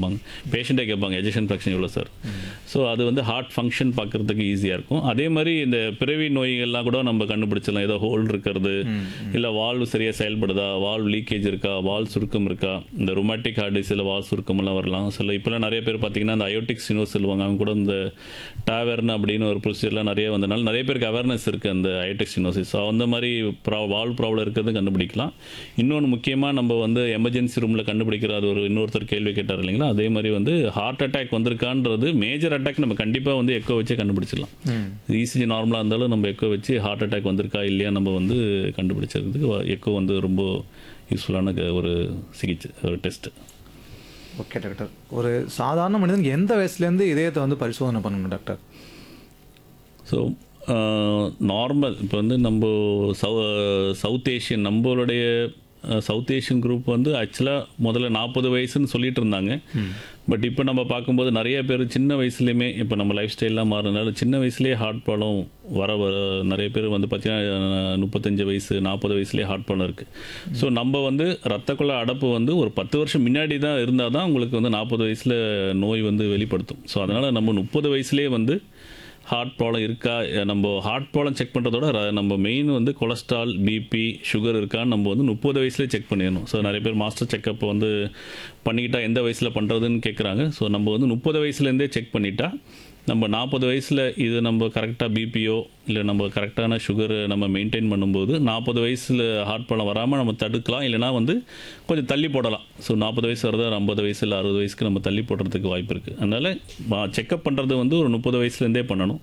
கேட்பாங்க பேஷண்ட்டே கேட்பாங்க எஜெக்ஷன் ஃப்ராக்ஷன் எவ்வளோ சார் ஸோ அது வந்து ஹார்ட் ஃபங்க்ஷன் பார்க்குறதுக்கு ஈஸியாக இருக்கும் அதே மாதிரி இந்த பிறவி நோய்கள்லாம் கூட நம்ம கண்டுபிடிச்சிடலாம் ஏதோ ஹோல் இருக்கிறது இல்லை வால்வு சரியாக செயல்படுதா வால்வ் லீக்கேஜ் இருக்கா வால் சுருக்கம் இருக்கா இந்த ரொமாட்டிக் ஹார்ட் டிசீஸில் வால் சுருக்கமெல்லாம் வரலாம் சில இப்போலாம் நிறைய பேர் பார்த்தீங்கன்னா இந்த அயோட்டிக் சினோஸ் சொல்லுவாங்க அவங்க கூட இந்த டாவர்ன் அப்படின்னு ஒரு ப்ரொசீஜர்லாம் நிறைய வந்தனால நிறைய பேருக்கு அவேர்னஸ் இருக்குது அந்த அயோட்டிக் சினோசிஸ் ஸோ அந்த மாதிரி ப்ரா வால் ப்ராப்ளம் இருக்கிறது கண்டுபிடிக்கலாம் இன்னொன்று முக்கியமாக நம்ம வந்து எமர்ஜென்சி ரூமில் கண்டுபிடிக்கிற அது ஒரு இன்னொருத்தர் கேள்வி கேட்டார் இல்லைங்களா அதே மாதிரி வந்து ஹார்ட் அட்டாக் வந்திருக்கான்றது மேஜர் அட்டாக் நம்ம கண்டிப்பாக வந்து எக்கோ வச்சே கண்டுபிடிச்சிடலாம் இசிஜி நார்மலாக இருந்தாலும் நம்ம எக்கோ வச்சு ஹார்ட் அட்டாக் வந்திருக்கா இல்லையா நம்ம வந்து கண்டுபிடிச்சிருக்கிறதுக்கு எக்கோ வந்து ரொம்ப யூஸ்ஃபுல்லான க- ஒரு சிகிச்சை ஒரு டெஸ்ட்டு ஓகே டாக்டர் ஒரு சாதாரண மனிதனுக்கு எந்த வயசுலேருந்து இதயத்தை வந்து பரிசோதனை பண்ணணும் டாக்டர் ஸோ நார்மல் இப்போ வந்து நம்ம சவு சவுத் ஏஷியன் நம்மளுடைய சவுத் ஏஷியன் குரூப் வந்து ஆக்சுவலாக முதல்ல நாற்பது வயசுன்னு சொல்லிட்டு இருந்தாங்க பட் இப்போ நம்ம பார்க்கும்போது நிறைய பேர் சின்ன வயசுலேயுமே இப்போ நம்ம லைஃப் ஸ்டைல்லாம் மாறினால சின்ன வயசுலேயே ஹார்ட் ப்ராப்ளம் வர வர நிறைய பேர் வந்து பார்த்தீங்கன்னா முப்பத்தஞ்சு வயசு நாற்பது வயசுலேயே ஹார்ட் ப்ராப்ளம் இருக்குது ஸோ நம்ம வந்து ரத்த குழாய் அடப்பு வந்து ஒரு பத்து வருஷம் முன்னாடி தான் இருந்தால் தான் உங்களுக்கு வந்து நாற்பது வயசில் நோய் வந்து வெளிப்படுத்தும் ஸோ அதனால் நம்ம முப்பது வயசுலேயே வந்து ஹார்ட் ப்ராப்ளம் இருக்கா அஹ் நம்ம ஹார்ட் ப்ராப்ளம் செக் பண்ணுறதோட ர- நம்ம மெயின் வந்து கொலஸ்ட்ரால் பிபி சுகர் இருக்கான்னு நம்ம வந்து முப்பது வயசுலேயே செக் பண்ணிடணும் ஸோ நிறைய பேர் மாஸ்டர் செக்கப் வந்து பண்ணிக்கிட்டா எந்த வயசில் பண்ணுறதுன்னு கேட்குறாங்க ஸோ நம்ம வந்து முப்பது வயசுலேருந்தே செக் பண்ணிட்டா நம்ம நாற்பது வயசில் இது நம்ம கரெக்டாக பிபியோ இல்லை நம்ம கரெக்டான சுகர் நம்ம மெயின்டைன் பண்ணும்போது நாற்பது வயசில் ஹார்ட் ப்ராப்ளம் வராமல் நம்ம தடுக்கலாம் இல்லைனா வந்து கொஞ்சம் தள்ளி போடலாம் ஸோ நாற்பது வயசு வரது ஒரு ஐம்பது வயசு இல்லை அறுபது வயசுக்கு நம்ம தள்ளி போடுறதுக்கு வாய்ப்பு இருக்குது அதனால் செக்கப் பண்ணுறது வந்து ஒரு முப்பது வயசுலேருந்தே பண்ணணும்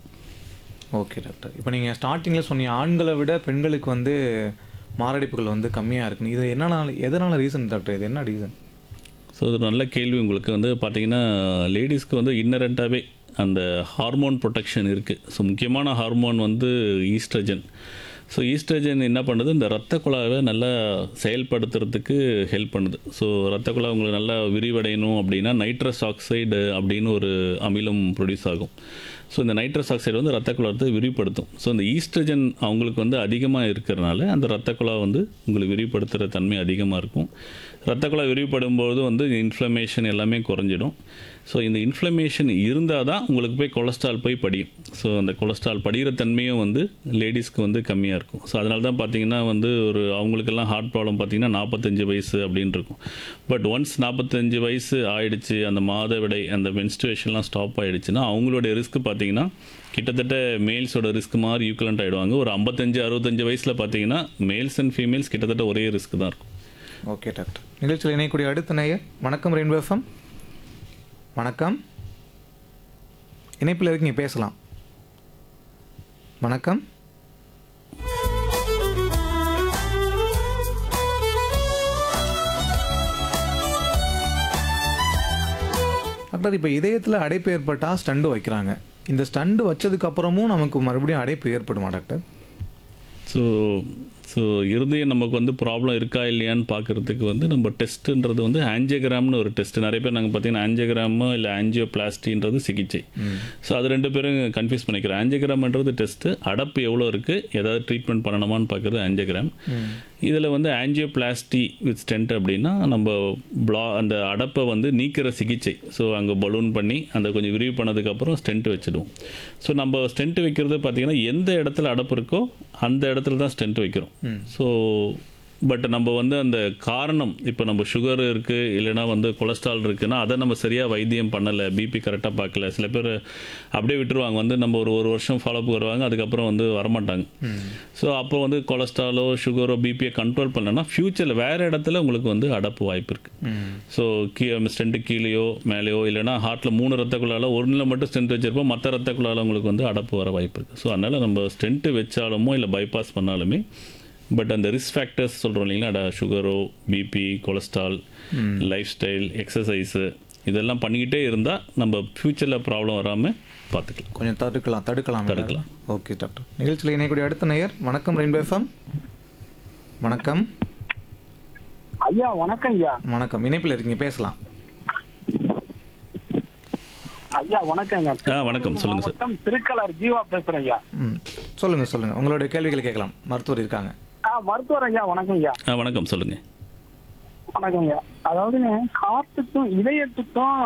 ஓகே டாக்டர் இப்போ நீங்கள் ஸ்டார்டிங்கில் சொன்னீங்க ஆண்களை விட பெண்களுக்கு வந்து மாரடைப்புகள் வந்து கம்மியாக இருக்குன்னு இது என்னனால எதனால் ரீசன் டாக்டர் இது என்ன ரீசன் ஸோ இது நல்ல கேள்வி உங்களுக்கு வந்து பார்த்தீங்கன்னா லேடிஸ்க்கு வந்து இன்னரண்ட்டாகவே அந்த ஹார்மோன் ப்ரொடெக்ஷன் இருக்குது ஸோ முக்கியமான ஹார்மோன் வந்து ஈஸ்ட்ரஜன் ஸோ ஈஸ்ட்ரஜன் என்ன பண்ணுது இந்த ரத்த குழாவை நல்லா செயல்படுத்துறதுக்கு ஹெல்ப் பண்ணுது ஸோ ரத்த குழாய் உங்களுக்கு நல்லா விரிவடையணும் அப்படின்னா நைட்ரஸ் ஆக்சைடு அப்படின்னு ஒரு அமிலம் ப்ரொடியூஸ் ஆகும் ஸோ இந்த நைட்ரஸ் ஆக்சைடு வந்து ரத்த குழாயத்தை விரிவுபடுத்தும் ஸோ இந்த ஈஸ்ட்ரஜன் அவங்களுக்கு வந்து அதிகமாக இருக்கிறனால அந்த ரத்த குழாய் வந்து உங்களுக்கு விரிவுபடுத்துகிற தன்மை அதிகமாக இருக்கும் ரத்த குழாய் விரிவுபடும் போது வந்து இன்ஃப்ளமேஷன் எல்லாமே குறைஞ்சிடும் ஸோ இந்த இன்ஃப்ளமேஷன் இருந்தால் தான் உங்களுக்கு போய் கொலஸ்ட்ரால் போய் படியும் ஸோ அந்த கொலஸ்ட்ரால் படிகிற தன்மையும் வந்து லேடிஸ்க்கு வந்து கம்மியாக இருக்கும் ஸோ அதனால தான் பார்த்தீங்கன்னா வந்து ஒரு அவங்களுக்கெல்லாம் ஹார்ட் ப்ராப்ளம் பார்த்தீங்கன்னா நாற்பத்தஞ்சு வயசு அப்படின்னு இருக்கும் பட் ஒன்ஸ் நாற்பத்தஞ்சு வயசு ஆயிடுச்சு அந்த மாதவிடை அந்த மென்ஸ்ட்ரேஷன்லாம் ஸ்டாப் ஆயிடுச்சுன்னா அவங்களுடைய ரிஸ்க் பார்த்தீங்கன்னா கிட்டத்தட்ட மேல்ஸோட ரிஸ்க் மாதிரி ஈக்குவலண்ட் ஆகிடுவாங்க ஒரு ஐம்பத்தஞ்சு அறுபத்தஞ்சு வயசில் பார்த்தீங்கன்னா மேல்ஸ் அண்ட் ஃபீமேல்ஸ் கிட்டத்தட்ட ஒரே ரிஸ்க் தான் இருக்கும் ஓகே டாக்டர் நிகழ்ச்சியில் இணையக்கூடிய அடுத்த நேயர் வணக்கம் ரெயின்போ எஃப்எம் வணக்கம் இணைப்பில் இருக்கீங்க பேசலாம் வணக்கம் டாக்டர் இப்போ இதயத்தில் அடைப்பு ஏற்பட்டால் ஸ்டண்டு வைக்கிறாங்க இந்த ஸ்டண்டு வச்சதுக்கு அப்புறமும் நமக்கு மறுபடியும் அடைப்பு ஏற்படுமா டாக்டர் ஸோ ஸோ இருதயம் நமக்கு வந்து ப்ராப்ளம் இருக்கா இல்லையான்னு பார்க்குறதுக்கு வந்து நம்ம டெஸ்ட்டுன்றது வந்து ஆஞ்சியோகிராம்னு ஒரு டெஸ்ட் நிறைய பேர் நாங்கள் பார்த்தீங்கன்னா ஆஞ்சியோகிராமு இல்லை ஆஞ்சியோபிளாஸ்டின்றது சிகிச்சை ஸோ அது ரெண்டு பேரும் கன்ஃபியூஸ் பண்ணிக்கிறோம் ஆஞ்சியோகிராம்ன்றது டெஸ்ட்டு அடப்பு எவ்வளோ இருக்குது ஏதாவது ட்ரீட்மெண்ட் பண்ணணுமான்னு பார்க்குறது ஆஞ்சியோகிராம் இதில் வந்து ஆஞ்சியோபிளாஸ்டி வித் ஸ்டென்ட் அப்படின்னா நம்ம ப்ளா அந்த அடப்பை வந்து நீக்கிற சிகிச்சை ஸோ அங்கே பலூன் பண்ணி அந்த கொஞ்சம் விரிவு பண்ணதுக்கப்புறம் ஸ்டென்ட் வச்சிடுவோம் ஸோ நம்ம ஸ்டென்ட் வைக்கிறது பார்த்தீங்கன்னா எந்த இடத்துல அடப்பு இருக்கோ அந்த இடத்துல தான் ஸ்டென்ட் வைக்கிறோம் ஸோ பட் நம்ம வந்து அந்த காரணம் இப்போ நம்ம சுகர் இருக்குது இல்லைன்னா வந்து கொலஸ்ட்ரால் இருக்குன்னா அதை நம்ம சரியாக வைத்தியம் பண்ணலை பிபி கரெக்டாக பார்க்கல சில பேர் அப்படியே விட்டுருவாங்க வந்து நம்ம ஒரு ஒரு வருஷம் ஃபாலோஅப் வருவாங்க அதுக்கப்புறம் வந்து வரமாட்டாங்க ஸோ அப்போ வந்து கொலஸ்ட்ராலோ சுகரோ பிபியை கண்ட்ரோல் பண்ணலன்னா ஃப்யூச்சரில் வேறு இடத்துல உங்களுக்கு வந்து அடப்பு வாய்ப்பு இருக்குது ஸோ கீ ஸ்டென்ட்டு கீழேயோ மேலேயோ இல்லைன்னா ஹார்ட்டில் மூணு ரத்த குழாயில் ஒன்றில் மட்டும் ஸ்டென்ட் வச்சிருப்போம் மற்ற ரத்த குழாயில் உங்களுக்கு வந்து அடப்பு வர வாய்ப்பு இருக்குது ஸோ அதனால் நம்ம ஸ்டென்ட்டு வச்சாலுமோ இல்லை பைபாஸ் பண்ணாலுமே பட் அந்த ரிஸ்க் ஃபேக்டர்ஸ் சொல்கிறோம் இல்லைங்களா சுகரோ BP cholesterol lifestyle exercise இதெல்லாம் பண்ணிக்கிட்டே இருந்தால் நம்ம ஃப்யூச்சரில் ப்ராப்ளம் வராமல் பார்த்துக்கலாம் கொஞ்சம் தடுக்கலாம் தடுக்கலாம் தடுக்கலாம். ஓகே டாக்டர் நிகழ்ச்சியில் இணையக்கூடிய அடுத்த நேயர் வணக்கம் ரெயின்போ எஃப்எம் வணக்கம் ஐயா வணக்கம் ஐயா வணக்கம் இணைப்பில் இருக்கீங்க பேசலாம் ஐயா வணக்கங்க ஆ வணக்கம் சொல்லுங்கள் சார் மாவட்டம் திருக்கலர் ஜீவா பேசுறேன் ஐயா ம் சொல்லுங்கள் சொல்லுங்கள் உங்களுடைய கேள்விகளை கேட்கலாம் மருத்துவர் இருக்காங்க ஆ மருத்துவர் ஐயா வணக்கம் ஐயா ஆ வணக்கம் சொல்லுங்கள் வணக்கம் ஐயா அதாவது ஹார்ட்டுக்கும் இதயத்துக்கும்